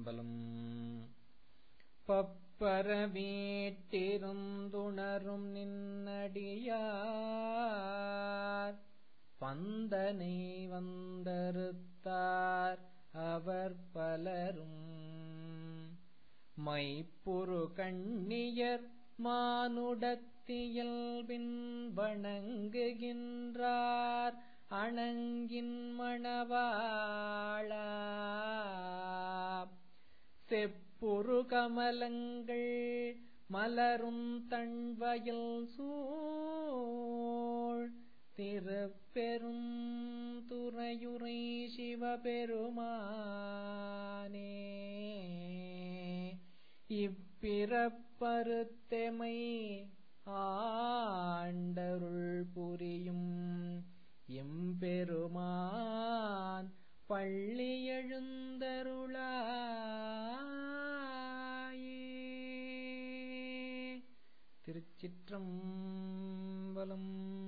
திருச்சிற்றம்பலம் பப்பர வீட்டிருந்துணரும் நின்னடியார் பந்தனை வந்தறுத்தார் அவர் பலரும் மைப்புரு கண்ணியர் மானுடத்தியல்பின் வணங்குகின்றார் அணங்கின் மணவாளா செப்புரு கமலங்கள் மலரும் தன்வயல் சூழ் திருப்பெரும் துறையுரை சிவபெருமானே இப்பிறப்பருத்தெமை ஆண்டருள் புரியும் எம்பெருமான் பள்ளி எழுந்தருளாயே திருச்சிற்றம்பலம்